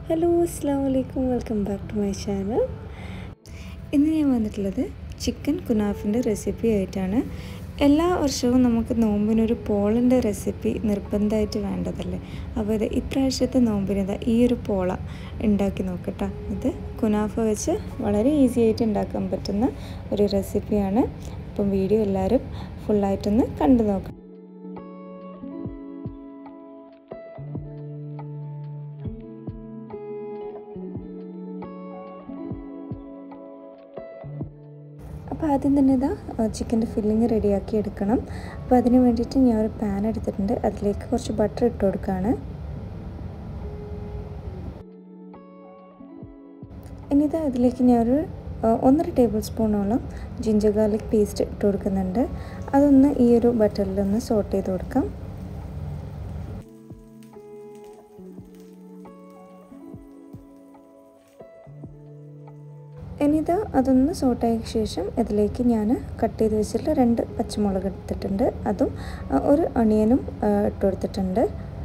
hello അസ്സാം വലൈക്കും welcome back to my channel ഇന്ന് ഞാൻ വന്നിട്ടുള്ളത് ചിക്കൻ കുനാഫിൻ്റെ റെസിപ്പി ആയിട്ടാണ് എല്ലാ വർഷവും നമുക്ക് നോമ്പിനൊരു പോളൻ്റെ റെസിപ്പി നിർബന്ധമായിട്ട് വേണ്ടതല്ലേ അപ്പോൾ ഇത് ഇപ്രാവശ്യത്തെ നോമ്പിന് ഈ ഒരു പോള ഉണ്ടാക്കി നോക്കട്ടോ ഇത് കുനാഫ വെച്ച് വളരെ ഈസി ആയിട്ട് ഉണ്ടാക്കാൻ പറ്റുന്ന ഒരു റെസിപ്പിയാണ് അപ്പം വീഡിയോ എല്ലാവരും ഫുള്ളായിട്ടൊന്ന് കണ്ടു നോക്കാം അപ്പോൾ ആദ്യം തന്നെ ഇതാ ചിക്കൻ്റെ ഫില്ലിങ് റെഡിയാക്കി എടുക്കണം അപ്പോൾ അതിന് വേണ്ടിയിട്ട് ഞാൻ ഒരു പാൻ എടുത്തിട്ടുണ്ട് അതിലേക്ക് കുറച്ച് ബട്ടർ ഇട്ട് കൊടുക്കുകയാണ് ഇനി ഇതാ അതിലേക്ക് ഞാനൊരു ഒന്നര ടേബിൾ സ്പൂണോളം ജിഞ്ചർ ഗാർലിക് പേസ്റ്റ് ഇട്ട് കൊടുക്കുന്നുണ്ട് അതൊന്ന് ഈ ഒരു ബട്ടറിലൊന്ന് സോട്ട് ചെയ്ത് കൊടുക്കാം ഇനിത് അതൊന്ന് സോട്ടായ ശേഷം ഇതിലേക്ക് ഞാൻ കട്ട് ചെയ്ത് വെച്ചിട്ടുള്ള രണ്ട് പച്ചമുളക് എടുത്തിട്ടുണ്ട് അതും ഒരു അണിയനും ഇട്ട് കൊടുത്തിട്ടുണ്ട്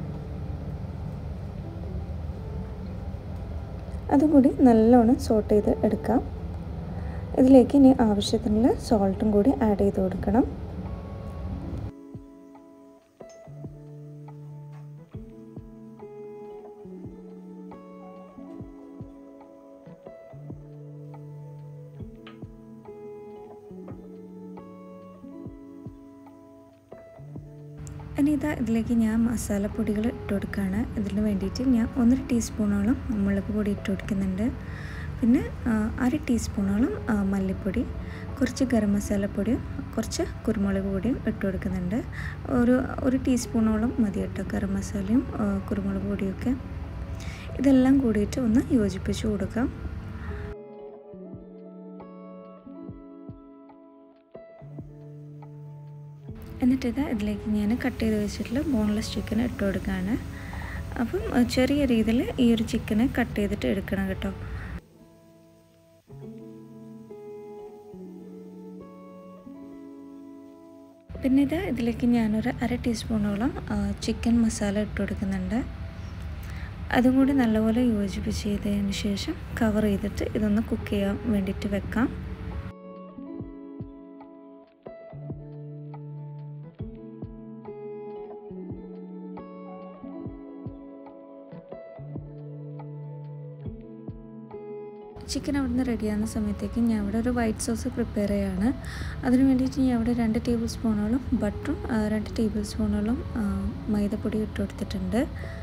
അതും കൂടി നല്ലോണം സോട്ട് ചെയ്ത് എടുക്കാം ഇതിലേക്ക് ഇനി ആവശ്യത്തിനുള്ള സോൾട്ടും കൂടി ആഡ് ചെയ്ത് കൊടുക്കണം ഇനി ഇതാ ഇതിലേക്ക് ഞാൻ മസാലപ്പൊടികൾ ഇട്ട് കൊടുക്കുകയാണ് ഇതിന് വേണ്ടിയിട്ട് ഞാൻ ഒന്നര ടീസ്പൂണോളം മുളക് പൊടി ഇട്ട് കൊടുക്കുന്നുണ്ട് പിന്നെ അര ടീസ്പൂണോളം മല്ലിപ്പൊടി കുറച്ച് ഗരം മസാലപ്പൊടിയും കുറച്ച് കുരുമുളക് പൊടിയും ഇട്ട് കൊടുക്കുന്നുണ്ട് ഒരു ഒരു ടീസ്പൂണോളം മതി കേട്ടോ ഗരം മസാലയും കുരുമുളക് പൊടിയൊക്കെ ഇതെല്ലാം കൂടിയിട്ട് ഒന്ന് യോജിപ്പിച്ച് കൊടുക്കാം എന്നിട്ട് ഇതാ ഇതിലേക്ക് ഞാൻ കട്ട് ചെയ്ത് വെച്ചിട്ടുള്ള ബോൺലെസ് ചിക്കൻ ഇട്ട് കൊടുക്കുകയാണ് അപ്പം ചെറിയ രീതിയിൽ ഈ ഒരു ചിക്കനെ കട്ട് ചെയ്തിട്ട് എടുക്കണം കേട്ടോ പിന്നെ ഇത് ഇതിലേക്ക് ഞാനൊരു അര ടീസ്പൂണോളം ചിക്കൻ മസാല ഇട്ട് കൊടുക്കുന്നുണ്ട് അതും കൂടി നല്ലപോലെ യോജിപ്പിച്ച് ചെയ്തതിന് ശേഷം കവർ ചെയ്തിട്ട് ഇതൊന്ന് കുക്ക് ചെയ്യാൻ വേണ്ടിയിട്ട് വെക്കാം ചിക്കൻ അവിടെ നിന്ന് റെഡിയാകുന്ന സമയത്തേക്ക് ഞാൻ അവിടെ ഒരു വൈറ്റ് സോസ് പ്രിപ്പയർ ചെയ്യുകയാണ് അതിന് വേണ്ടിയിട്ട് ഞാൻ അവിടെ രണ്ട് ടേബിൾ സ്പൂണോളം ബട്ടറും രണ്ട് ടേബിൾ സ്പൂണോളം മൈദപ്പൊടി ഇട്ട് കൊടുത്തിട്ടുണ്ട്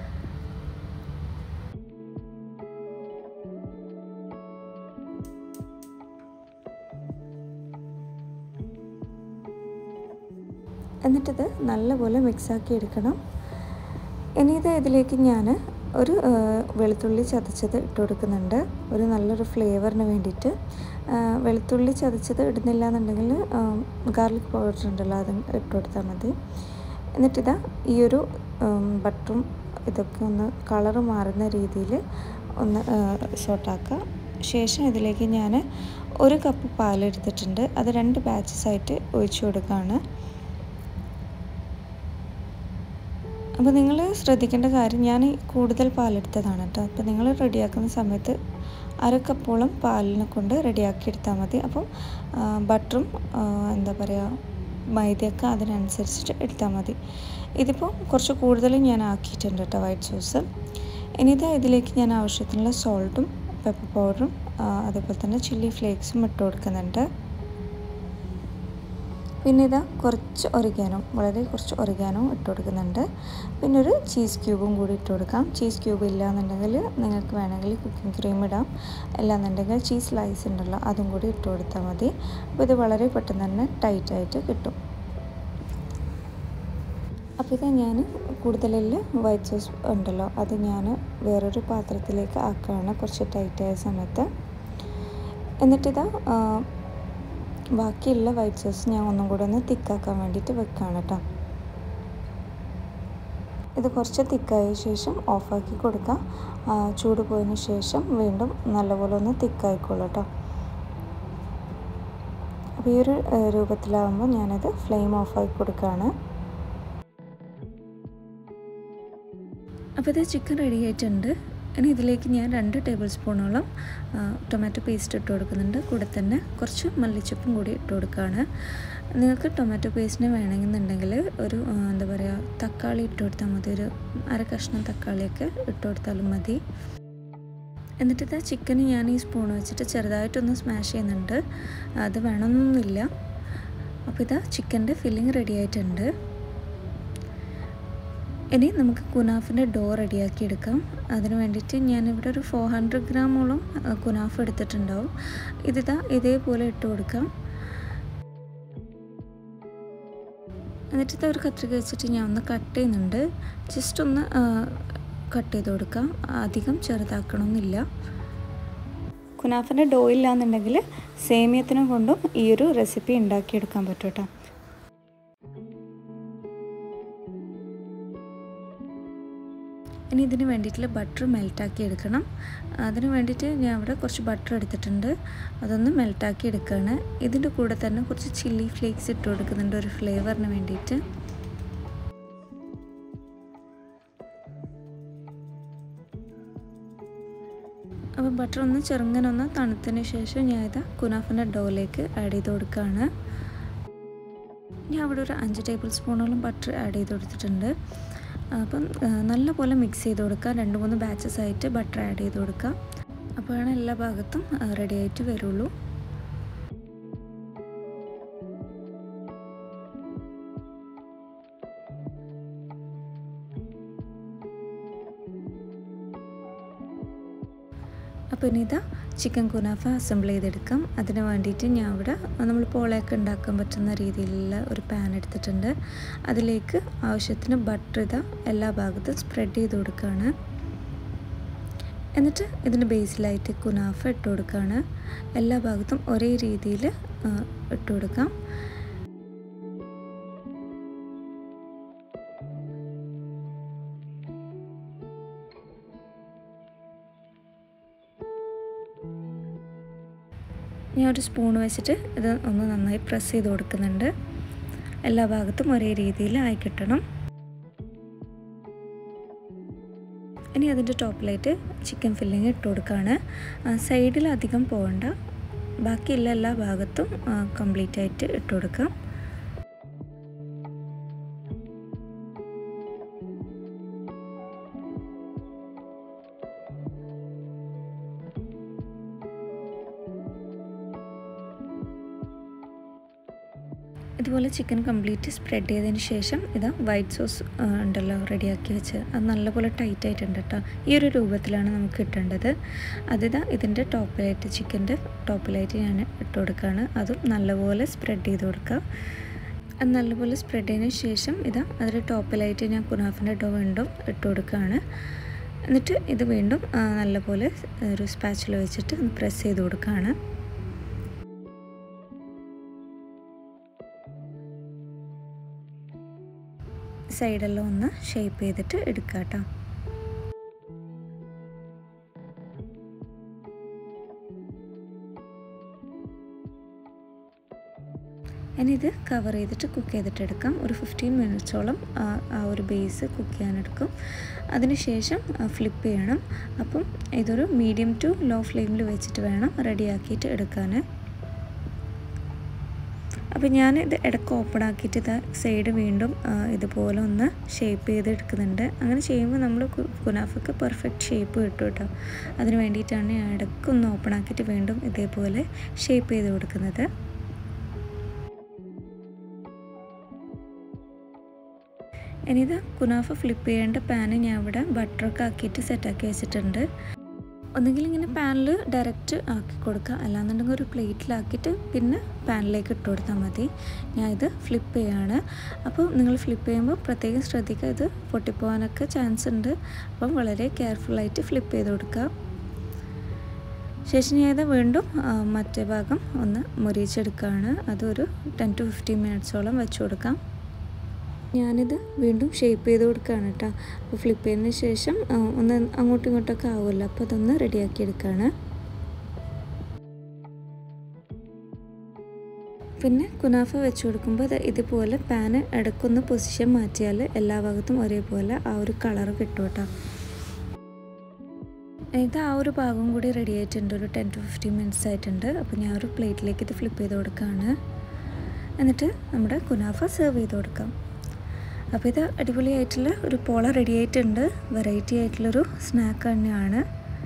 എന്നിട്ടിത് നല്ലപോലെ മിക്സാക്കി എടുക്കണം ഇനി ഇത് ഇതിലേക്ക് ഞാൻ ഒരു വെളുത്തുള്ളി ചതച്ചത് ഇട്ട് കൊടുക്കുന്നുണ്ട് ഒരു നല്ലൊരു ഫ്ലേവറിന് വേണ്ടിയിട്ട് വെളുത്തുള്ളി ചതച്ചത് ഇടുന്നില്ല എന്നുണ്ടെങ്കിൽ ഗാർലിക് പൗഡർ ഉണ്ടല്ലോ അത് ഇട്ട് കൊടുത്താൽ മതി എന്നിട്ടിതാ ഈ ഒരു ബട്ടറും ഇതൊക്കെ ഒന്ന് കളറ് മാറുന്ന രീതിയിൽ ഒന്ന് ഷോർട്ടാക്കുക ശേഷം ഇതിലേക്ക് ഞാൻ ഒരു കപ്പ് പാലെടുത്തിട്ടുണ്ട് അത് രണ്ട് ബാച്ചസ് ആയിട്ട് ഒഴിച്ചു കൊടുക്കുകയാണ് അപ്പോൾ നിങ്ങൾ ശ്രദ്ധിക്കേണ്ട കാര്യം ഞാൻ കൂടുതൽ പാലെടുത്തതാണ് കേട്ടോ അപ്പോൾ നിങ്ങൾ റെഡിയാക്കുന്ന സമയത്ത് അര കപ്പോളം പാലിനെ കൊണ്ട് റെഡിയാക്കി എടുത്താൽ മതി അപ്പം ബട്ടറും എന്താ പറയുക മൈദയൊക്കെ അതിനനുസരിച്ചിട്ട് എടുത്താൽ മതി ഇതിപ്പോൾ കുറച്ച് കൂടുതൽ ഞാൻ ആക്കിയിട്ടുണ്ട് കേട്ടോ വൈറ്റ് സോസ് ഇനി ഇതാ ഇതിലേക്ക് ഞാൻ ആവശ്യത്തിനുള്ള സോൾട്ടും പെപ്പർ പൗഡറും അതേപോലെ തന്നെ ചില്ലി ഫ്ലേക്സും ഇട്ട് കൊടുക്കുന്നുണ്ട് പിന്നെ ഇതാ കുറച്ച് ഒറിഗാനോ വളരെ കുറച്ച് ഒറിഗാനോ ഇട്ട് കൊടുക്കുന്നുണ്ട് പിന്നെ ഒരു ചീസ് ക്യൂബും കൂടി ഇട്ട് കൊടുക്കാം ചീസ് ക്യൂബ് ഇല്ല എന്നുണ്ടെങ്കിൽ നിങ്ങൾക്ക് വേണമെങ്കിൽ കുക്കിംഗ് ക്രീം ഇടാം അല്ലാന്നുണ്ടെങ്കിൽ ചീസ് സ്ലൈസ് ഉണ്ടല്ലോ അതും കൂടി ഇട്ട് കൊടുത്താൽ മതി അപ്പോൾ ഇത് വളരെ പെട്ടെന്ന് തന്നെ ടൈറ്റായിട്ട് കിട്ടും അപ്പോൾ ഇത് ഞാൻ കൂടുതലിൽ വൈറ്റ് സോസ് ഉണ്ടല്ലോ അത് ഞാൻ വേറൊരു പാത്രത്തിലേക്ക് ആക്കുകയാണ് കുറച്ച് ടൈറ്റായ സമയത്ത് എന്നിട്ടിതാ ബാക്കിയുള്ള വൈറ്റ് സോസ് ഞാൻ ഒന്നും കൂടെ ഒന്ന് തിക്കാക്കാൻ വേണ്ടിയിട്ട് വെക്കുകയാണ് കേട്ടോ ഇത് കുറച്ച് തിക്കായ ശേഷം ഓഫാക്കി കൊടുക്കാം ചൂട് പോയതിന് ശേഷം വീണ്ടും നല്ലപോലെ ഒന്ന് തിക്കായിക്കോളൂ കേട്ടോ അപ്പോൾ ഈ ഒരു രൂപത്തിലാകുമ്പോൾ ഞാനത് ഫ്ലെയിം ഓഫാക്കി കൊടുക്കുകയാണ് അപ്പോൾ ഇത് ചിക്കൻ റെഡി ആയിട്ടുണ്ട് ഇനി ഇതിലേക്ക് ഞാൻ രണ്ട് ടേബിൾ സ്പൂണോളം ടൊമാറ്റോ പേസ്റ്റ് ഇട്ട് കൊടുക്കുന്നുണ്ട് കൂടെ തന്നെ കുറച്ച് മല്ലിച്ചപ്പും കൂടി ഇട്ട് കൊടുക്കുകയാണ് നിങ്ങൾക്ക് ടൊമാറ്റോ പേസ്റ്റിന് വേണമെന്നുണ്ടെങ്കിൽ ഒരു എന്താ പറയുക തക്കാളി ഇട്ട് കൊടുത്താൽ മതി ഒരു അര കഷ്ണം തക്കാളിയൊക്കെ ഇട്ട് കൊടുത്താലും മതി എന്നിട്ട് ഇതാ ചിക്കൻ ഞാൻ ഈ സ്പൂൺ വെച്ചിട്ട് ചെറുതായിട്ടൊന്ന് സ്മാഷ് ചെയ്യുന്നുണ്ട് അത് വേണമെന്നൊന്നുമില്ല അപ്പോൾ ഇതാ ചിക്കൻ്റെ ഫില്ലിങ് റെഡി ആയിട്ടുണ്ട് ഇനി നമുക്ക് കുനാഫിൻ്റെ ഡോ റെഡിയാക്കി എടുക്കാം അതിന് വേണ്ടിയിട്ട് ഞാനിവിടെ ഒരു ഫോർ ഹൺഡ്രഡ് ഗ്രാമോളം കുനാഫ് എടുത്തിട്ടുണ്ടാവും ഇതിതാ ഇതേപോലെ ഇട്ട് കൊടുക്കാം എന്നിട്ട് ഒരു കത്രിക വെച്ചിട്ട് ഞാൻ ഒന്ന് കട്ട് ചെയ്യുന്നുണ്ട് ജസ്റ്റ് ഒന്ന് കട്ട് ചെയ്ത് കൊടുക്കാം അധികം ചെറുതാക്കണമെന്നില്ല കുനാഫിൻ്റെ ഡോ ഇല്ലാന്നുണ്ടെങ്കിൽ സേമിയത്തിനെ കൊണ്ടും ഈ ഒരു റെസിപ്പി ഉണ്ടാക്കിയെടുക്കാൻ പറ്റും കേട്ടോ ഇനി ഇതിന് വേണ്ടിയിട്ടുള്ള ബട്ടർ മെൽറ്റാക്കി എടുക്കണം അതിന് വേണ്ടിയിട്ട് ഞാൻ അവിടെ കുറച്ച് ബട്ടർ എടുത്തിട്ടുണ്ട് അതൊന്ന് മെൽറ്റാക്കി എടുക്കുകയാണ് ഇതിൻ്റെ കൂടെ തന്നെ കുറച്ച് ചില്ലി ഫ്ലേക്സ് ഇട്ട് കൊടുക്കുന്നുണ്ട് ഒരു ഫ്ലേവറിന് വേണ്ടിയിട്ട് അപ്പോൾ ബട്ടർ ഒന്ന് ചെറുങ്ങനെ ഒന്ന് തണുത്തതിന് ശേഷം ഞാൻ ഇത് കുനാഫിൻ്റെ ഡോയിലേക്ക് ആഡ് ചെയ്ത് കൊടുക്കുകയാണ് ഞാൻ അവിടെ ഒരു അഞ്ച് ടേബിൾ സ്പൂണോളം ബട്ടർ ആഡ് ചെയ്ത് കൊടുത്തിട്ടുണ്ട് അപ്പം നല്ലപോലെ മിക്സ് ചെയ്ത് കൊടുക്കുക രണ്ട് മൂന്ന് ബാച്ചസ് ആയിട്ട് ബട്ടർ ആഡ് ചെയ്ത് കൊടുക്കുക അപ്പോഴാണ് എല്ലാ ഭാഗത്തും റെഡി ആയിട്ട് വരുള്ളൂ അപ്പോൾ ഇനി ഇതാ ചിക്കൻ കുനാഫ അസംബിൾ ചെയ്തെടുക്കാം അതിന് വേണ്ടിയിട്ട് ഞാൻ ഇവിടെ നമ്മൾ പോളയൊക്കെ ഉണ്ടാക്കാൻ പറ്റുന്ന രീതിയിലുള്ള ഒരു പാൻ എടുത്തിട്ടുണ്ട് അതിലേക്ക് ആവശ്യത്തിന് ബട്ടർ ഇതാ എല്ലാ ഭാഗത്തും സ്പ്രെഡ് ചെയ്ത് കൊടുക്കുകയാണ് എന്നിട്ട് ഇതിൻ്റെ ബേസിലായിട്ട് കുനാഫ ഇട്ട് കൊടുക്കുകയാണ് എല്ലാ ഭാഗത്തും ഒരേ രീതിയിൽ ഇട്ട് കൊടുക്കാം ഞാൻ ഒരു സ്പൂൺ വെച്ചിട്ട് ഇത് ഒന്ന് നന്നായി പ്രസ് ചെയ്ത് കൊടുക്കുന്നുണ്ട് എല്ലാ ഭാഗത്തും ഒരേ രീതിയിൽ ആയി കിട്ടണം ഇനി അതിൻ്റെ ടോപ്പിലായിട്ട് ചിക്കൻ ഫില്ലിങ് ഇട്ട് കൊടുക്കുകയാണ് സൈഡിൽ അധികം പോകണ്ട ബാക്കിയുള്ള എല്ലാ ഭാഗത്തും കംപ്ലീറ്റ് ആയിട്ട് ഇട്ട് കൊടുക്കാം ഇതുപോലെ ചിക്കൻ കംപ്ലീറ്റ് സ്പ്രെഡ് ചെയ്തതിന് ശേഷം ഇതാ വൈറ്റ് സോസ് ഉണ്ടല്ലോ റെഡിയാക്കി വെച്ച് അത് നല്ലപോലെ ടൈറ്റ് ആയിട്ടുണ്ട് കേട്ടോ ഈ ഒരു രൂപത്തിലാണ് നമുക്ക് കിട്ടേണ്ടത് അതിതാ ഇതിൻ്റെ ടോപ്പിലായിട്ട് ചിക്കൻ്റെ ടോപ്പിലായിട്ട് ഞാൻ ഇട്ട് കൊടുക്കുകയാണ് അതും നല്ലപോലെ സ്പ്രെഡ് ചെയ്ത് കൊടുക്കുക അത് നല്ലപോലെ സ്പ്രെഡ് ചെയ്തതിന് ശേഷം ഇതാ അതിൻ്റെ ടോപ്പിലായിട്ട് ഞാൻ കുനാഫിൻ്റെ ഡോ വീണ്ടും ഇട്ട് കൊടുക്കുകയാണ് എന്നിട്ട് ഇത് വീണ്ടും നല്ലപോലെ ഒരു സ്പാച്ചിൽ വെച്ചിട്ട് പ്രസ് ചെയ്ത് കൊടുക്കുകയാണ് സൈഡെല്ലാം ഒന്ന് ഷേപ്പ് ചെയ്തിട്ട് എടുക്കുക കേട്ടോ ഇനി ഇത് കവർ ചെയ്തിട്ട് കുക്ക് ചെയ്തിട്ട് എടുക്കാം ഒരു ഫിഫ്റ്റീൻ മിനിറ്റ്സോളം ആ ഒരു ബേസ് കുക്ക് ചെയ്യാനെടുക്കും അതിനുശേഷം ഫ്ലിപ്പ് ചെയ്യണം അപ്പം ഇതൊരു മീഡിയം ടു ലോ ഫ്ലെയിമിൽ വെച്ചിട്ട് വേണം റെഡിയാക്കിയിട്ട് എടുക്കാൻ അപ്പോൾ ഞാൻ ഇത് ഇടയ്ക്ക് ഓപ്പൺ ആക്കിയിട്ട് ഇത് സൈഡ് വീണ്ടും ഇതുപോലെ ഒന്ന് ഷേപ്പ് ചെയ്ത് എടുക്കുന്നുണ്ട് അങ്ങനെ ചെയ്യുമ്പോൾ നമ്മൾ കുനാഫക്ക് പെർഫെക്റ്റ് ഷേപ്പ് കിട്ടും കേട്ടോ അതിന് വേണ്ടിയിട്ടാണ് ഞാൻ ഇടയ്ക്ക് ഒന്ന് ഓപ്പൺ ആക്കിയിട്ട് വീണ്ടും ഇതേപോലെ ഷേപ്പ് ചെയ്ത് കൊടുക്കുന്നത് ഇനി ഇത് കുനാഫ ഫ്ലിപ്പ് ചെയ്യേണ്ട പാന് ഞാൻ ഇവിടെ ബട്ടറൊക്കെ ആക്കിയിട്ട് സെറ്റാക്കി വെച്ചിട്ടുണ്ട് ഒന്നുകിൽ ഇങ്ങനെ പാനിൽ ഡയറക്റ്റ് ആക്കി കൊടുക്കുക അല്ലാന്നുണ്ടെങ്കിൽ ഒരു പ്ലേറ്റിലാക്കിയിട്ട് പിന്നെ പാനിലേക്ക് ഇട്ട് കൊടുത്താൽ മതി ഞാൻ ഇത് ഫ്ലിപ്പ് ചെയ്യാണ് അപ്പോൾ നിങ്ങൾ ഫ്ലിപ്പ് ചെയ്യുമ്പോൾ പ്രത്യേകം ശ്രദ്ധിക്കുക ഇത് പൊട്ടിപ്പോകാനൊക്കെ ചാൻസ് ഉണ്ട് അപ്പം വളരെ കെയർഫുള്ളായിട്ട് ഫ്ലിപ്പ് ചെയ്ത് കൊടുക്കുക ശേഷം ഞാൻ ഇത് വീണ്ടും മറ്റേ ഭാഗം ഒന്ന് മുരിച്ചെടുക്കുകയാണ് അതൊരു ടെൻ ടു ഫിഫ്റ്റീൻ മിനിറ്റ്സോളം വെച്ച് കൊടുക്കാം ഞാനിത് വീണ്ടും ഷേപ്പ് ചെയ്ത് കൊടുക്കുകയാണ് കേട്ടോ അപ്പോൾ ഫ്ലിപ്പ് ചെയ്തതിന് ശേഷം ഒന്ന് അങ്ങോട്ടും ഇങ്ങോട്ടൊക്കെ ആവുമല്ലോ അപ്പോൾ അതൊന്ന് റെഡിയാക്കി എടുക്കുകയാണ് പിന്നെ കുനാഫ വെച്ച് കൊടുക്കുമ്പോൾ ഇതുപോലെ പാന് ഇടയ്ക്കൊന്ന് പൊസിഷൻ മാറ്റിയാൽ എല്ലാ ഭാഗത്തും ഒരേപോലെ ആ ഒരു കളർ കിട്ടും കേട്ടോ ഇത് ആ ഒരു ഭാഗം കൂടി റെഡി ആയിട്ടുണ്ട് ഒരു ടെൻ ടു ഫിഫ്റ്റീൻ മിനിറ്റ്സ് ആയിട്ടുണ്ട് അപ്പോൾ ഞാൻ ഒരു പ്ലേറ്റിലേക്ക് ഇത് ഫ്ലിപ്പ് ചെയ്ത് കൊടുക്കുകയാണ് എന്നിട്ട് നമ്മുടെ കുനാഫ സെർവ് ചെയ്ത് കൊടുക്കാം അപ്പോൾ ഇത് അടിപൊളിയായിട്ടുള്ള ഒരു പോള റെഡി ആയിട്ടുണ്ട് വെറൈറ്റി ആയിട്ടുള്ളൊരു സ്നാക്ക് തന്നെയാണ്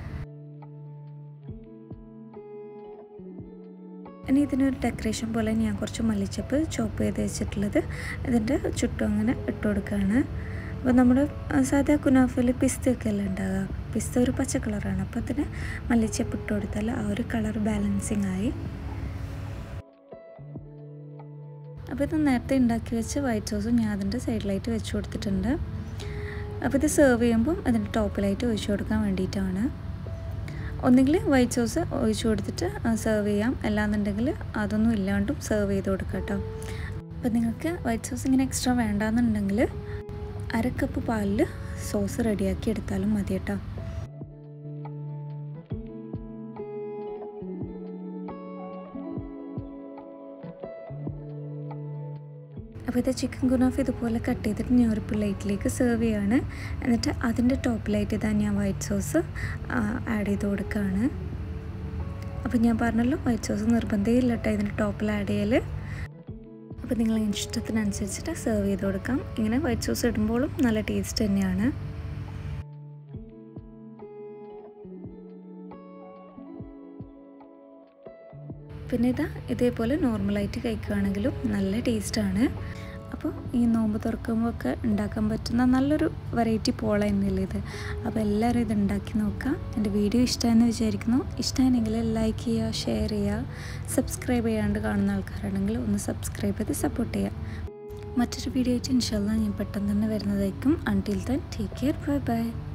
ഇനി ഇതിനൊരു ഡെക്കറേഷൻ പോലെ ഞാൻ കുറച്ച് മല്ലിച്ചപ്പ് ചോപ്പ് ചെയ്ത് വെച്ചിട്ടുള്ളത് ഇതിൻ്റെ ചുറ്റും അങ്ങനെ ഇട്ട് കൊടുക്കുകയാണ് അപ്പോൾ നമ്മുടെ സാധാ കുനാഫയിൽ പിസ്തയൊക്കെ അല്ലേ ഉണ്ടാകുക പിസ്ത ഒരു പച്ച കളറാണ് അപ്പോൾ അതിന് മല്ലിച്ചപ്പ് ഇട്ട് കൊടുത്താൽ ആ ഒരു കളർ ബാലൻസിങ് ആയി അപ്പോൾ ഇത് നേരത്തെ ഉണ്ടാക്കി വെച്ച വൈറ്റ് സോസും ഞാൻ അതിൻ്റെ സൈഡിലായിട്ട് വെച്ച് കൊടുത്തിട്ടുണ്ട് അപ്പോൾ ഇത് സെർവ് ചെയ്യുമ്പം അതിൻ്റെ ടോപ്പിലായിട്ട് ഒഴിച്ചു കൊടുക്കാൻ വേണ്ടിയിട്ടാണ് ഒന്നുകിൽ വൈറ്റ് സോസ് ഒഴിച്ചു കൊടുത്തിട്ട് സെർവ് ചെയ്യാം അല്ലാന്നുണ്ടെങ്കിൽ അതൊന്നും ഇല്ലാണ്ടും സെർവ് ചെയ്ത് കൊടുക്കാം കേട്ടോ അപ്പോൾ നിങ്ങൾക്ക് വൈറ്റ് സോസ് ഇങ്ങനെ എക്സ്ട്രാ വേണ്ടാന്നുണ്ടെങ്കിൽ അര കപ്പ് പാലിൽ സോസ് റെഡിയാക്കി എടുത്താലും മതി കേട്ടോ അപ്പോൾ ഇത് ചിക്കൻ കുനാഫ് ഇതുപോലെ കട്ട് ചെയ്തിട്ട് ഞാൻ ഒരു പ്ലേറ്റിലേക്ക് സെർവ് ചെയ്യാണ് എന്നിട്ട് അതിൻ്റെ ടോപ്പിലായിട്ട് ഇതാ ഞാൻ വൈറ്റ് സോസ് ആഡ് ചെയ്ത് കൊടുക്കുകയാണ് അപ്പോൾ ഞാൻ പറഞ്ഞല്ലോ വൈറ്റ് സോസ് നിർബന്ധമില്ല കേട്ടോ ഇതിൻ്റെ ടോപ്പിൽ ആഡ് ചെയ്യൽ അപ്പോൾ നിങ്ങൾ ഇഷ്ടത്തിനനുസരിച്ചിട്ട് സെർവ് ചെയ്ത് കൊടുക്കാം ഇങ്ങനെ വൈറ്റ് സോസ് ഇടുമ്പോഴും നല്ല ടേസ്റ്റ് തന്നെയാണ് പിന്നെ ഇതാ ഇതേപോലെ നോർമലായിട്ട് കഴിക്കുകയാണെങ്കിലും നല്ല ടേസ്റ്റാണ് അപ്പോൾ ഈ നോമ്പ് തുറക്കുമ്പോൾ ഒക്കെ ഉണ്ടാക്കാൻ പറ്റുന്ന നല്ലൊരു വെറൈറ്റി പോള തന്നെയല്ലേ ഇത് അപ്പോൾ എല്ലാവരും ഇത് ഉണ്ടാക്കി നോക്കാം എൻ്റെ വീഡിയോ ഇഷ്ടമായെന്ന് വിചാരിക്കുന്നു ഇഷ്ടമായെങ്കിൽ ലൈക്ക് ചെയ്യുക ഷെയർ ചെയ്യുക സബ്സ്ക്രൈബ് ചെയ്യാണ്ട് കാണുന്ന ആൾക്കാരാണെങ്കിൽ ഒന്ന് സബ്സ്ക്രൈബ് ചെയ്ത് സപ്പോർട്ട് ചെയ്യുക മറ്റൊരു വീഡിയോ ആയിട്ട് ഇൻഷാല്ല ഞാൻ പെട്ടെന്ന് തന്നെ വരുന്നതായിരിക്കും until then take care bye by